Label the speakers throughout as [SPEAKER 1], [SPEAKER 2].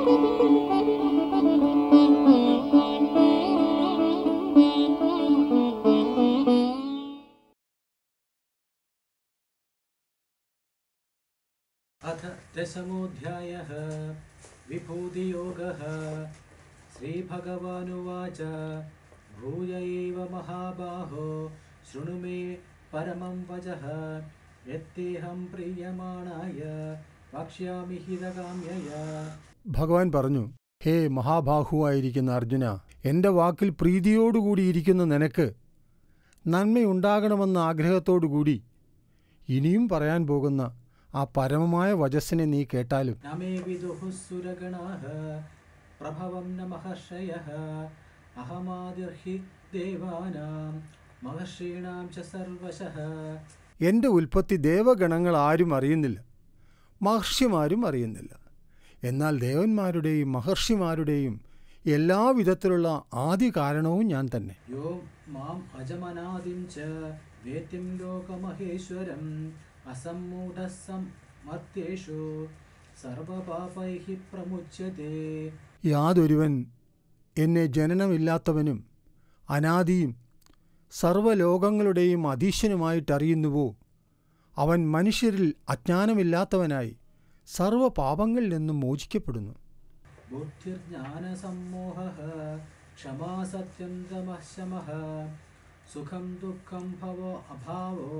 [SPEAKER 1] अथ दशमोऽध्यायः विभूतियोगः श्रीभगवानुवाच भूय एव महाबाहो शृणु मे परमं वचः यत्तेऽहं प्रीयमाणाय वक्ष्यामि हितकाम्यया
[SPEAKER 2] ഭഗവാൻ പറഞ്ഞു ഹേ മഹാബാഹുവായിരിക്കുന്ന അർജുന എൻ്റെ വാക്കിൽ പ്രീതിയോടുകൂടിയിരിക്കുന്ന നിനക്ക് നന്മയുണ്ടാകണമെന്ന ആഗ്രഹത്തോടുകൂടി ഇനിയും പറയാൻ പോകുന്ന ആ പരമമായ വചസ്സിനെ നീ കേട്ടാലും
[SPEAKER 1] न मे विदुः सुरगणाः प्रभवं न महर्षयः अहमादिर्हि देवानां महर्षीणां च सर्वशः
[SPEAKER 2] എൻ്റെ ഉൽപ്പത്തി ദേവഗണങ്ങൾ ആരും അറിയുന്നില്ല മഹർഷിമാരും അറിയുന്നില്ല എന്നാൽ ദേവന്മാരുടെയും മഹർഷിമാരുടെയും എല്ലാ വിധത്തിലുള്ള ആദ്യ കാരണവും ഞാൻ തന്നെ
[SPEAKER 1] यो माम् अजमनादिं च वेत्तिं लोकमहेश्वरम् असम्मूढः समर्थ्येषु सर्वपापैः प्रमुच्यते
[SPEAKER 2] യാതൊരുവൻ എന്നെ ജനനമില്ലാത്തവനും അനാദിയും സർവ്വലോകങ്ങളുടെയും അധീശനുമായിട്ടറിയുന്നുവോ അവൻ മനുഷ്യരിൽ അജ്ഞാനമില്ലാത്തവനായി സർവ്വ പാപങ്ങളിൽ നിന്നും മോചിക്കപ്പെടുന്നു
[SPEAKER 1] बुद्धिर्ज्ञानसम्मोहः क्षमा सत्यं दमः शमः सुखं दुःखं भवो अभावो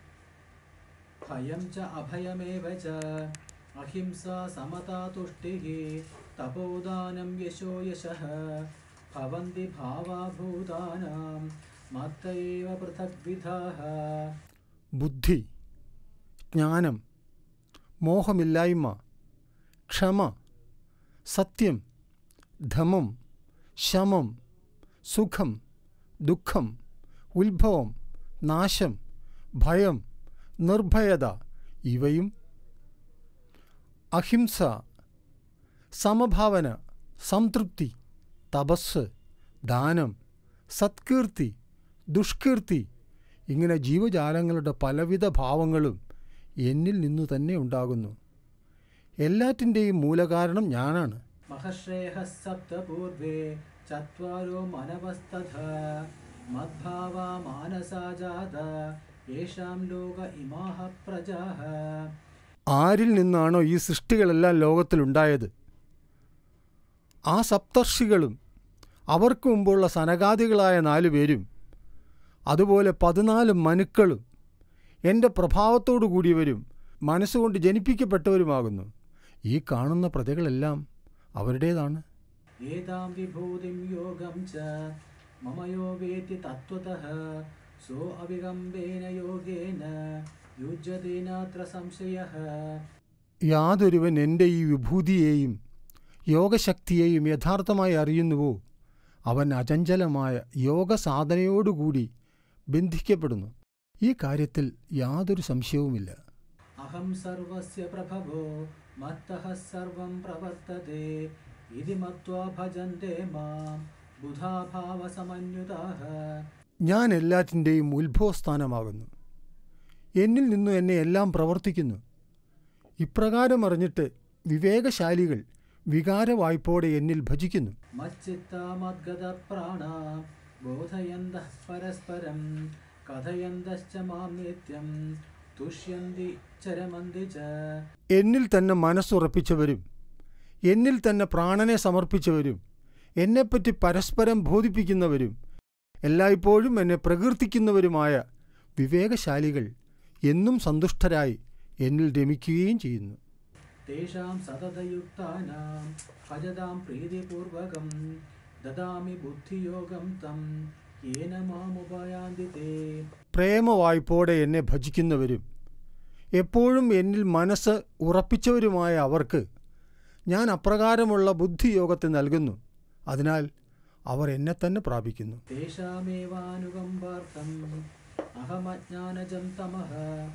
[SPEAKER 1] भयं च अभयमेव च अहिंसा समता तुष्टिः तपोदानं यशो यशः भवन्ति भावा भूतानां मत्त एव पृथग्विधाः
[SPEAKER 2] ബുദ്ധി ജ്ഞാനം മോഹമില്ലായ്മ ക്ഷമ സത്യം ധമം ശമം സുഖം ദുഃഖം ഉത്ഭവം നാശം ഭയം നിർഭയത ഇവയും അഹിംസ സമഭാവന സംതൃപ്തി തപസ് ദാനം സത്കീർത്തി ദുഷ്കീർത്തി ഇങ്ങനെ ജീവജാലങ്ങളുടെ പലവിധ ഭാവങ്ങളും എന്നിൽ നിന്നു തന്നെ ഉണ്ടാകുന്നു എല്ലാറ്റിൻ്റെയും മൂലകാരണം ഞാനാണ്
[SPEAKER 1] महर्षयः सप्त पूर्वे चत्वारो मनवस्तथा मद्भावा मानसा जाता येषां लोक इमाः प्रजाः
[SPEAKER 2] ആരിൽ നിന്നാണോ ഈ സൃഷ്ടികളെല്ലാം ലോകത്തിലുണ്ടായത് ആ സപ്തർഷികളും അവർക്ക് മുമ്പുള്ള സനകാദികളായ നാലുപേരും അതുപോലെ പതിനാല് മനുക്കളും എൻ്റെ പ്രഭാവത്തോടു കൂടിയവരും മനസ്സുകൊണ്ട് ജനിപ്പിക്കപ്പെട്ടവരുമാകുന്നു ഈ കാണുന്ന പ്രജകളെല്ലാം അവരുടേതാണ്
[SPEAKER 1] एतां विभूतिं योगं च मम यो वेति तत्त्वतः सो अविगम्बेन योगेन युज्यते नात्र संशयः
[SPEAKER 2] യാതൊരുവൻ എൻ്റെ ഈ വിഭൂതിയെയും യോഗശക്തിയെയും യഥാർത്ഥമായി അറിയുന്നുവോ അവൻ അചഞ്ചലമായ യോഗസാധനയോടുകൂടി ബന്ധിക്കപ്പെടുന്നു ഈ കാര്യത്തിൽ യാതൊരു സംശയവുമില്ല
[SPEAKER 1] अहं सर्वस्य प्रभवो मत्तः सर्वं प्रवर्तते इति मत्वा भजन्ते मां बुधा भावसमन्युताः
[SPEAKER 2] ഞാൻ എല്ലാറ്റിൻ്റെയും ഉത്ഭവസ്ഥാനമാകുന്നു എന്നിൽ നിന്നു എന്നെ എല്ലാം പ്രവർത്തിക്കുന്നു ഇപ്രകാരം അറിഞ്ഞിട്ട് വിവേകശാലികൾ വികാരവായ്പോടെ എന്നിൽ ഭജിക്കുന്നു
[SPEAKER 1] मच्चित्ता मद्गतप्राणा बोधयन्तः परस्परं कथयन्तश्च मां नित्यं तुष्यन्ति चरमन्ति च
[SPEAKER 2] എന്നിൽ തന്നെ മനസ്സുറപ്പിച്ചവരും എന്നിൽ തന്നെ പ്രാണനെ സമർപ്പിച്ചവരും എന്നെപ്പറ്റി പരസ്പരം ബോധിപ്പിക്കുന്നവരും എല്ലായ്പ്പോഴും എന്നെ പ്രകീർത്തിക്കുന്നവരുമായ വിവേകശാലികൾ എന്നും സന്തുഷ്ടരായി എന്നിൽ രമിക്കുകയും ചെയ്യുന്നു
[SPEAKER 1] तेषां सततयुक्तानां भजतां प्रीतिपूर्वकं ददामि बुद्धियोगं तं येन मामुपयान्ति ते
[SPEAKER 2] പ്രേമവായ്പോടെ എന്നെ ഭജിക്കുന്നവരും എപ്പോഴും എന്നിൽ മനസ്സ് ഉറപ്പിച്ചവരുമായ അവർക്ക് ഞാൻ അപ്രകാരമുള്ള ബുദ്ധിയോഗത്തെ നൽകുന്നു അതിനാൽ അവർ എന്നെ തന്നെ പ്രാപിക്കുന്നു
[SPEAKER 1] तेषामेवानुकम्पार्थम् अहमज्ञानजं तमः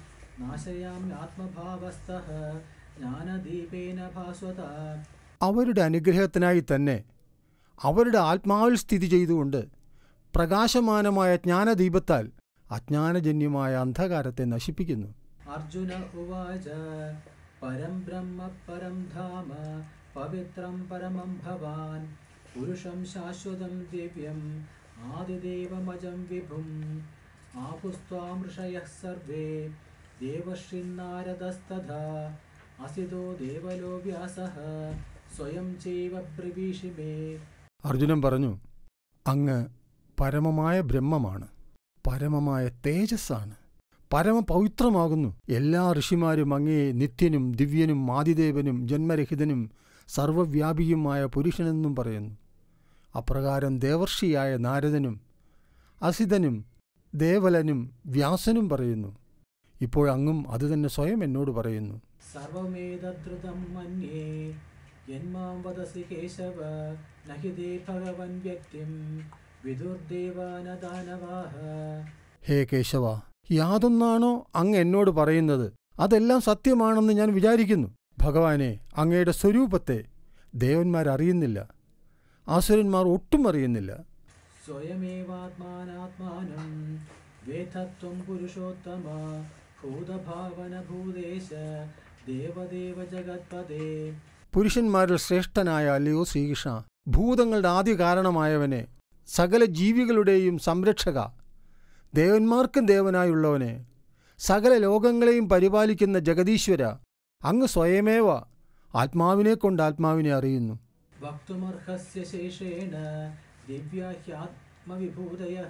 [SPEAKER 1] नाशयाम्यात्मभावस्तः ज्ञानदीपेन भास्वता
[SPEAKER 2] അവരുടെ അനുഗ്രഹത്തിനായി തന്നെ അവരുടെ ആത്മാവിൽ സ്ഥിതി ചെയ്തുകൊണ്ട് പ്രകാശമാനമായ ജ്ഞാനദീപത്താൽ അജ്ഞാനജന്യമായ അന്ധകാരത്തെ നശിപ്പിക്കുന്നു
[SPEAKER 1] अर्जुन उवाच परं ब्रह्म परं धाम പവിത്രം പരമം ഭവാൻ പുരുഷം ശാശ്വതം ദിവ്യം ആദിദേവമജം വിഭും ആപുസ്ത്വാം ഋഷയः സർവേ ദേവശ്രീനാരദസ്തഥാ അസിതോ ദേവലോ വ്യാസഃ സ്വയം ചൈവ ബ്രവീഷി മേ
[SPEAKER 2] അർജുനൻ പറഞ്ഞു അങ്ങ് പരമമായ ബ്രഹ്മമാണ് പരമമായ തേജസ്സാണ് പരമപവിത്രമാകുന്നു എല്ലാ ഋഷിമാരും അങ്ങയെ നിത്യനും ദിവ്യനും ആദിദേവനും ജന്മരഹിതനും സർവവ്യാപിയുമായ പുരുഷനെന്നും പറയുന്നു അപ്രകാരം ദേവർഷിയായ നാരദനും അസിതനും ദേവലനും വ്യാസനും പറയുന്നു ഇപ്പോഴങ്ങും അതുതന്നെ സ്വയം എന്നോട് പറയുന്നു
[SPEAKER 1] സർവമേതദ്രുതം മന്യേ യന്മാം വദസി കേശവ നഹി ദേ ഭഗവൻ വ്യക്തിം വിദുർദേവാനദാനവാഹ
[SPEAKER 2] ഹേ കേശവ യാതൊന്നാണോ അങ്ങ് എന്നോട് പറയുന്നത് അതെല്ലാം സത്യമാണെന്ന് ഞാൻ വിചാരിക്കുന്നു ഭഗവാനെ അങ്ങയുടെ സ്വരൂപത്തെ ദേവന്മാരറിയുന്നില്ല ആസുരന്മാർ ഒട്ടും അറിയുന്നില്ല
[SPEAKER 1] സ്വയമേവാത്മാനാത്മാനം വേദത്വം പുരുഷോത്തമ ഭൂതഭാവന ഭൂതേശ ദേവദേവ ജഗത്പദേ
[SPEAKER 2] പുരുഷന്മാരിൽ ശ്രേഷ്ഠനായ അല്ലയോ ശ്രീകൃഷ്ണ ഭൂതങ്ങളുടെ ആദ്യ കാരണമായവനെ സകല ജീവികളുടെയും സംരക്ഷക ദേവന്മാർക്കും ദേവനായുള്ളവനെ സകല ലോകങ്ങളെയും പരിപാലിക്കുന്ന ജഗദീശ്വര അങ്ങ് സ്വയമേവ ആത്മാവിനെ കൊണ്ട് ആത്മാവിനെ അറിയുന്നു
[SPEAKER 1] വക്തുമർഹസ്യ ശേഷേണ ദിവ്യാഹ്യാത്മവിഭൂതയഃ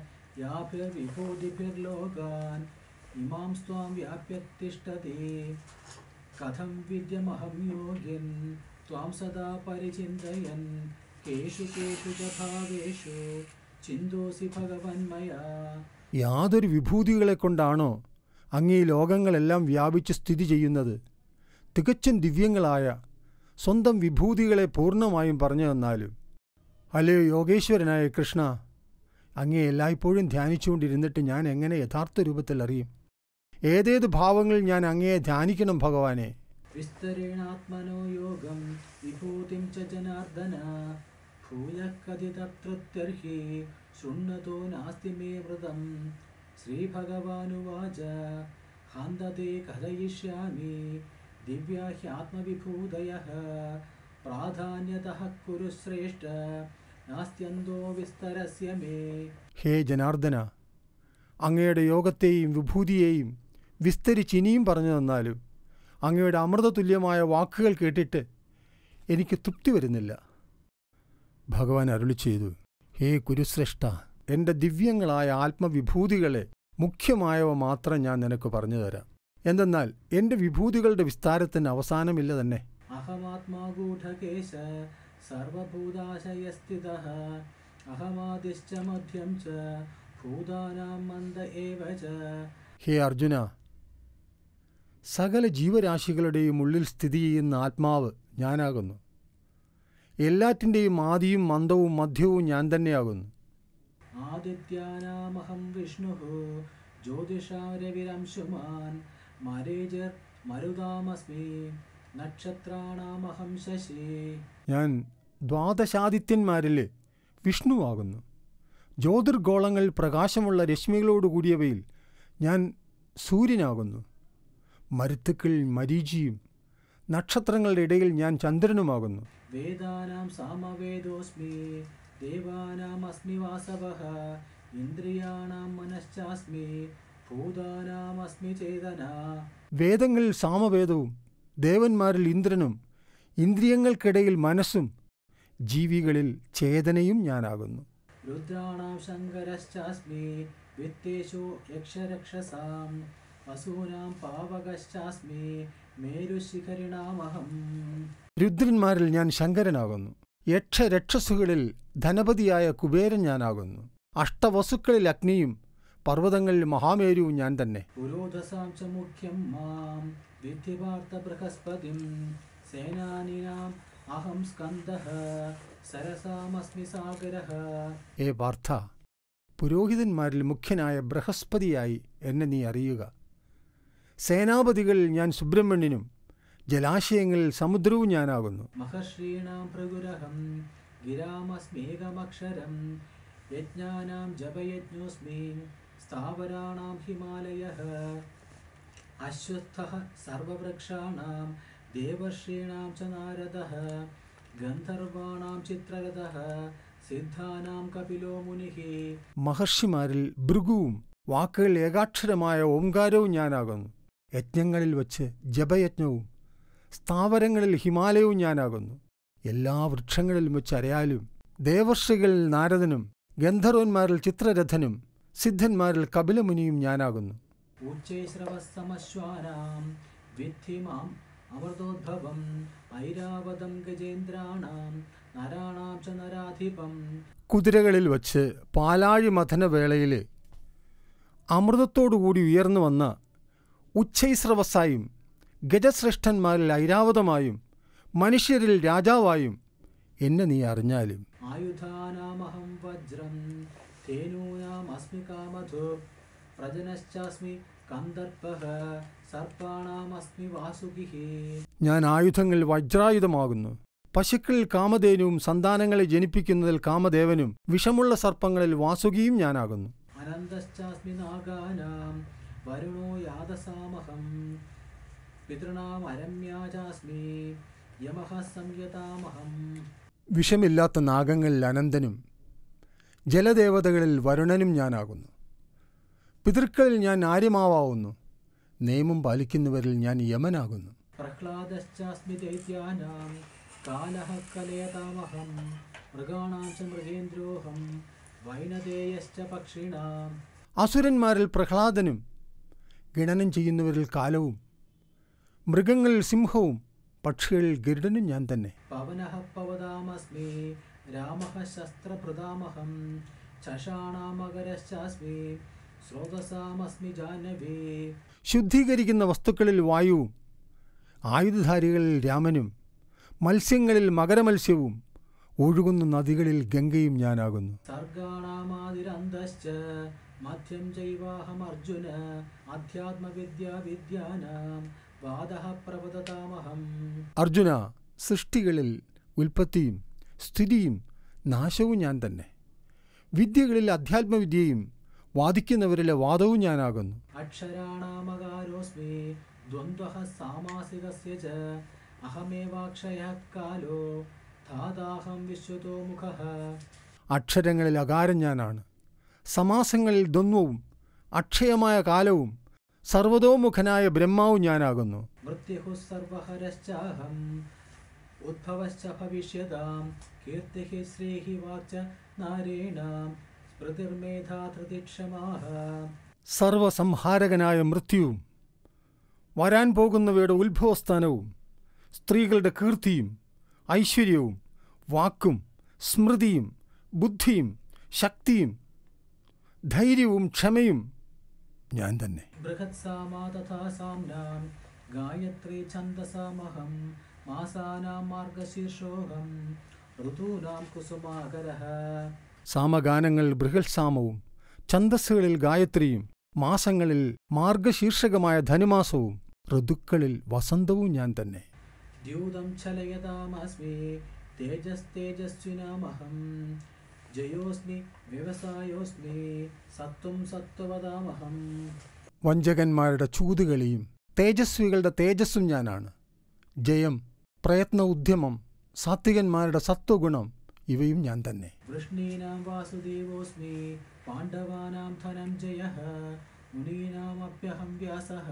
[SPEAKER 1] യാഭിർവിഭൂതിഭിർലോകാൻ ഇമാം സ്വാം വ്യാപ്യത്തിഷ്ഠതി കഥം വിദ്യമഹം യോഗ്യൻ ത്വാം സദാ പരിചിന്തയൻ കേഷു കേഷു ച ഭാവേഷു ചിന്തോസി ഭഗവന്മയാ
[SPEAKER 2] യാതൊരു വിഭൂതികളെ കൊണ്ടാണോ അങ്ങ് ഈ ലോകങ്ങളെല്ലാം വ്യാപിച്ച് സ്ഥിതി ചെയ്യുന്നത് തികച്ചും ദിവ്യങ്ങളായ സ്വന്തം വിഭൂതികളെ പൂർണ്ണമായും പറഞ്ഞു തന്നാലും അല്ലയോ യോഗേശ്വരനായ കൃഷ്ണ അങ്ങേ എല്ലായ്പ്പോഴും ധ്യാനിച്ചുകൊണ്ടിരുന്നിട്ട് ഞാൻ എങ്ങനെ യഥാർത്ഥ രൂപത്തിൽ അറിയും ഏതേത് ഭാവങ്ങളിൽ ഞാൻ അങ്ങയെ ധ്യാനിക്കണം ഭഗവാനെ
[SPEAKER 1] വിസ്തരേണാത്മനോ യോഗം വിഭൂതിം ച ജനാർദ്ദന ഭൂയഃ കഥിതത്രത്യർഹി ശൃണ്ണതോ നാസ്തി മേ വ്രതം ശ്രീഭഗവാനുവാച ഹാന്തത്തെ കഥയിഷ്യാമി ദിവ്യാഹ്യാത്മവിഭൂതയഃ പ്രാധാന്യതഃ കുരു ശ്രേഷ്ഠ നാസ്ത്യന്തോ വിസ്തരസ്യ മേ
[SPEAKER 2] ഹേ ജനാർദ്ദന അങ്ങയുടെ യോഗത്തെയും വിഭൂതിയെയും വിസ്തരിച്ച് ഇനിയും പറഞ്ഞു തന്നാലും അങ്ങയുടെ അമൃതതുല്യമായ വാക്കുകൾ കേട്ടിട്ട് എനിക്ക് തൃപ്തി വരുന്നില്ല ഭഗവാൻ അരുളി ചെയ്തു ഹേ കുരുശ്രേഷ്ഠ എൻ്റെ ദിവ്യങ്ങളായ ആത്മവിഭൂതികളെ മുഖ്യമായവ മാത്രം ഞാൻ നിനക്ക് പറഞ്ഞു തരാം എന്തെന്നാൽ എൻ്റെ വിഭൂതികളുടെ വിസ്താരത്തിന് അവസാനമില്ല തന്നെ
[SPEAKER 1] അഹമാത്മാ ഗൂഢകേശ സർവഭൂതാശയസ്ഥിതഃ അഹമാദിശ്ച മധ്യം ച ഭൂതാനാം മന്ദ ഏവ ച
[SPEAKER 2] ഹേ അർജുന സകല ജീവരാശികളുടെയും ഉള്ളിൽ സ്ഥിതി ചെയ്യുന്ന ആത്മാവ് ഞാനാകുന്നു എല്ലാറ്റിൻ്റെയും ആദിയും മന്ദവും മധ്യവും ഞാൻ തന്നെയാകുന്നു
[SPEAKER 1] ആദിത്യാനാമഹം വിഷ്ണു ജ്യോതിഷാ രവിരംശുമാൻ മരീചർ മരുതാമസ്മി നക്ഷത്രാണാമഹം ശശി
[SPEAKER 2] ഞാൻ ദ്വാദശാദിത്യന്മാരിലെ വിഷ്ണുവാകുന്നു ജ്യോതിർഗോളങ്ങൾ പ്രകാശമുള്ള രശ്മികളോടുകൂടിയവയിൽ ഞാൻ സൂര്യനാകുന്നു മരുത്തുക്കൾ മരീചിയും നക്ഷത്രങ്ങളുടെ ഇടയിൽ ഞാൻ ചന്ദ്രനുമാകുന്നു
[SPEAKER 1] വേദാനാം സാമവേദോസ്മി ദേവാനാമസ്മി വാസവഃ ഇന്ദ്രിയാണാം മനശ്ചാസ്മി ഭൂതാനാമസ്മി ചേതന
[SPEAKER 2] വേദങ്ങളിൽ സാമവേദവും ദേവന്മാരിൽ ഇന്ദ്രനും ഇന്ദ്രിയങ്ങൾക്കിടയിൽ മനസ്സും ജീവികളിൽ ചേതനയും ഞാനാകുന്നു
[SPEAKER 1] രുദ്രാണാം ശങ്കരശ്ചാസ്മി വിത്തേഷു യക്ഷരക്ഷസാം വസൂനാം പാവകശ്ചാസ്മി മേരുശിഖരിണാമഹം
[SPEAKER 2] രുദ്രന്മാരിൽ ഞാൻ ശങ്കരനാകുന്നു യക്ഷരക്ഷസുകളിൽ ധനപതിയായ കുബേരൻ ഞാനാകുന്നു അഷ്ടവസുക്കളിൽ അഗ്നിയും പർവ്വതങ്ങളിൽ മഹാമേരുവും ഞാൻ തന്നെ
[SPEAKER 1] പുരോധസാം ച മുഖ്യം മാം വിദ്ധി വാർത്ത ബൃഹസ്പതിം സേനാനിനാം അഹം സ്കന്ദഃ സരസാമസ്മി സാഗരഃ
[SPEAKER 2] ഏ പാർത്ഥ പുരോഹിതന്മാരിൽ മുഖ്യനായ ബൃഹസ്പതിയായി എന്നെ നീ അറിയുക സേനാപതികളിൽ ഞാൻ സുബ്രഹ്മണ്യനും ജലാശയങ്ങളിൽ സമുദ്രവും ഞാനാകുന്നു
[SPEAKER 1] മഹർഷീണാം ഭൃഗുരഹം ഗിരാമസ്മേകമക്ഷരം യജ്ഞാനാം ജപയജ്ഞോസ്മി സ്ഥാവരാണാം ഹിമാലയഃ അശ്വത്ഥഃ സർവവൃക്ഷാണാം देवर्षीणां च नारदः गन्धर्वाणां चित्ररथः सिद्धानां कपिलो मुनिः
[SPEAKER 2] മഹർഷിമാരിൽ ഭൃഗുവും വാക്കുകൾ ഏകാക്ഷരമായ ഓംകാരവും ഞാനാകുന്നു യജ്ഞങ്ങളിൽ വച്ച് ജപയജ്ഞവും സ്ഥാവരങ്ങളിൽ ഹിമാലയവും ഞാനാകുന്നു എല്ലാ വൃക്ഷങ്ങളിലും വെച്ച് അരയാലും ദേവർഷികളിൽ നാരദനും ഗന്ധർവന്മാരിൽ ചിത്രരഥനും സിദ്ധന്മാരിൽ കപിലമുനിയും ഞാനാകുന്നു
[SPEAKER 1] उच्चैश्रवस्तमश्वानां विद्धि माम् अमृतोद्भवम् ऐरावतं गजेन्द्राणां नराणां च नराधिपम्
[SPEAKER 2] കുതിരകളിൽ വച്ച് പാലാഴി മഥനവേളയിൽ അമൃതത്തോടുകൂടി ഉയർന്നു വന്ന ഉച്ചൈസ്രവസായും ഗജശ്രേഷ്ഠന്മാരിൽ ഐരാവതമായും മനുഷ്യരിൽ രാജാവായും എന്നെ നീ അറിഞ്ഞാലും
[SPEAKER 1] आयुधानामहं वज्रं धेनूनामस्मि कामधु प्रजनश्चास्मि कन्दर्पः सर्पाणामस्मि वासुकिः
[SPEAKER 2] ഞാൻ ആയുധങ്ങൾ വജ്രായുധമാകുന്നു പശുക്കളിൽ കാമധേനുവും സന്താനങ്ങളെ ജനിപ്പിക്കുന്നതിൽ കാമദേവനും വിഷമുള്ള സർപ്പങ്ങളിൽ വാസുകിയും ഞാനാകുന്നു
[SPEAKER 1] अनन्तश्चास्मि नागानां वरुणो यादसामहं पितॄणाम् अरम्या चास्मि यमः संयतामहम्
[SPEAKER 2] വിഷമില്ലാത്ത നാഗങ്ങളിൽ അനന്തനും ജലദേവതകളിൽ വരുണനും ഞാനാകുന്നു പിതൃക്കളിൽ ഞാൻ ആര്യമാവാവുന്നു നിയമം പാലിക്കുന്നവരിൽ ഞാൻ യമനാകുന്നു
[SPEAKER 1] प्रह्लादश्चास्मि दैत्यानां कालः कलयतामहं मृगाणां च मृगेन्द्रोऽहं वैनदेयश्च पक्षिणाम्
[SPEAKER 2] അസുരന്മാരിൽ പ്രഹ്ലാദനും ഗണനം ചെയ്യുന്നവരിൽ കാലവും മൃഗങ്ങളിൽ സിംഹവും പക്ഷികളിൽ ഗരുഡനും ഞാൻ തന്നെ
[SPEAKER 1] पवनः पवदामस्मि रामः शस्त्रभृदामहं चषाणामगरश्चास्मि स्रोतसामस्मि जानवी
[SPEAKER 2] ശുദ്ധീകരിക്കുന്ന വസ്തുക്കളിൽ വായുവും ആയുധധാരികളിൽ രാമനും മത്സ്യങ്ങളിൽ മകരമത്സ്യവും ഒഴുകുന്ന നദികളിൽ ഗംഗയും ഞാനാകുന്നു
[SPEAKER 1] सर्गाणामादिरन्तश्च मध्यं चैवाहमर्जुन अध्यात्मविद्याविद्यानां वादः प्रवदतामहम्
[SPEAKER 2] അർജുന സൃഷ്ടികളിൽ ഉൽപ്പത്തിയും സ്ഥിതിയും നാശവും ഞാൻ തന്നെ വിദ്യകളിൽ അധ്യാത്മവിദ്യയും വാദിക്കുന്നവരിലെ വാദവും ഞാനാകുന്നു
[SPEAKER 1] अक्षराणामगारोऽस्मि द्वन्द्वः सामासिकस्य च अहमेवाक्षयः कालो धाताहं विश्वतो मुखः
[SPEAKER 2] അക്ഷരങ്ങളിൽ അകാരം ഞാനാണ് സമാസങ്ങളിൽ ദ്വന്ദ്വവും അക്ഷയമായ കാലവും സർവതോമുഖനായ ബ്രഹ്മാവും ഞാനാകുന്നു
[SPEAKER 1] मृत्युः सर्वहरश्चाहम् उद्भवश्च भविष्यतां कीर्तिः श्रीः वाक्च नारेणां स्मृतिर्मेधा धृतिक्षमाः
[SPEAKER 2] സർവസംഹാരകനായ മൃത്യുവും വരാൻ പോകുന്നവയുടെ ഉത്ഭവസ്ഥാനവും സ്ത്രീകളുടെ കീർത്തിയും ഐശ്വര്യവും വാക്കും സ്മൃതിയും ബുദ്ധിയും ശക്തിയും ധൈര്യവും ക്ഷമയും ഞാൻ തന്നെ
[SPEAKER 1] बृहत्सामा तथा साम्नां गायत्री छन्दसामहं मासानां मार्गशीर्षोऽहं ऋतूनां कुसुमाकरः
[SPEAKER 2] സാമഗാനങ്ങൾ ബൃഹത്സാമവും ഛന്ദസ്സുകളിൽ ഗായത്രിയും മാസങ്ങളിൽ മാർഗശീർഷകമായ ധനുമാസവും ഋതുക്കളിൽ വസന്തവും ഞാൻ തന്നെ
[SPEAKER 1] द्यूतं छलयतामस्मि तेजस्तेजस्विनामहं जयोऽस्मि व्यवसायोऽस्मि सत्त्वं सत्त्ववदामहम्
[SPEAKER 2] വഞ്ചകന്മാരുടെ ചൂതുകളിയും തേജസ്വികളുടെ തേജസ്സും ഞാനാണ് ജയം പ്രയത്ന ഉദ്യമം സാത്വികന്മാരുടെ സത്വഗുണം ഇവയും ഞാൻ തന്നെ
[SPEAKER 1] वृष्णीनां वासुदेवोऽस्मि पाण्डवानां धनञ्जयः मुनीनामप्यहं व्यासः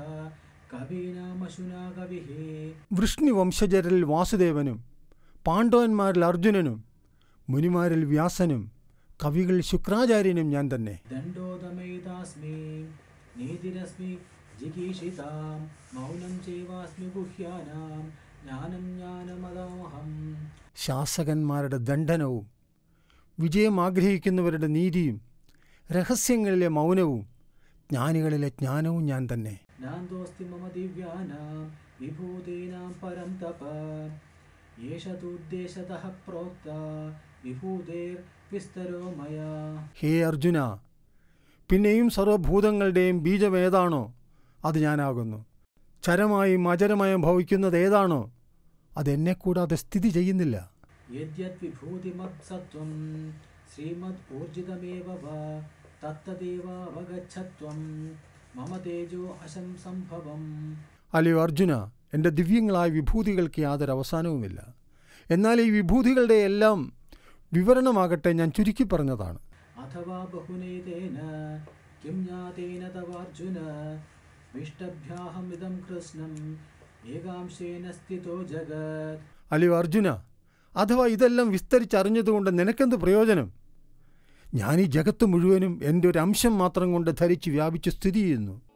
[SPEAKER 1] कवीनामशुना कविः
[SPEAKER 2] വൃഷ്ണി വംശജരിൽ വാസുദേവനും പാണ്ഡവന്മാരിൽ അർജുനനും മുനിമാരിൽ വ്യാസനും കവികൾ ശുക്രാചാര്യനും ഞാൻ തന്നെ
[SPEAKER 1] दण्डोदमयितास्मि नीतिरस्मि जिगीषितां मौनं चैवास्मि गुह्यानां ज्ञानं ज्ञानमदामहम्
[SPEAKER 2] ശാസകന്മാരുടെ ദണ്ഡനവും വിജയം ആഗ്രഹിക്കുന്നവരുടെ നീതിയും രഹസ്യങ്ങളിലെ മൗനവും ജ്ഞാനികളിലെ ജ്ഞാനവും ഞാൻ തന്നെ
[SPEAKER 1] नान्दोऽस्ति मम दिव्यानां विभूतीनां परं तप एष तुद्देशतः प्रोक्ता विभूतेर्विस्तरो मया
[SPEAKER 2] ഹേ അർജുന പിന്നെയും സർവഭൂതങ്ങളുടെയും ബീജമേതാണോ അത് ഞാനാകുന്നു ചരമായും അചരമായും ഭവിക്കുന്നത് ഏതാണോ അതെന്നെ കൂടാതെ സ്ഥിതി ചെയ്യുന്നില്ല
[SPEAKER 1] यद्यद्विभूतिमत्सत्त्वं श्रीमद् वा तत्तदेवावगच्छत्वं मम तेजो अशं सम्भवम्
[SPEAKER 2] അല്ലയോ അർജുന എൻ്റെ ദിവ്യങ്ങളായ വിഭൂതികൾക്ക് യാതൊരു അവസാനവുമില്ല എന്നാൽ ഈ വിഭൂതികളുടെ എല്ലാം വിവരണമാകട്ടെ ഞാൻ ചുരുക്കി പറഞ്ഞതാണ്
[SPEAKER 1] अथवा बहुनेतेन किं ज्ञातेन तवार्जुन विष्टभ्याहमिदं कृष्णम् एकांशेन स्थितो जगत्
[SPEAKER 2] അല്ലയോ അർജുന അഥവാ ഇതെല്ലാം വിസ്തരിച്ചറിഞ്ഞതുകൊണ്ട് നിനക്കെന്ത് പ്രയോജനം ഞാൻ ഈ ജഗത്ത് മുഴുവനും എൻ്റെ ഒരു അംശം മാത്രം കൊണ്ട് ധരിച്ച് വ്യാപിച്ച് സ്ഥിതി ചെയ്യുന്നു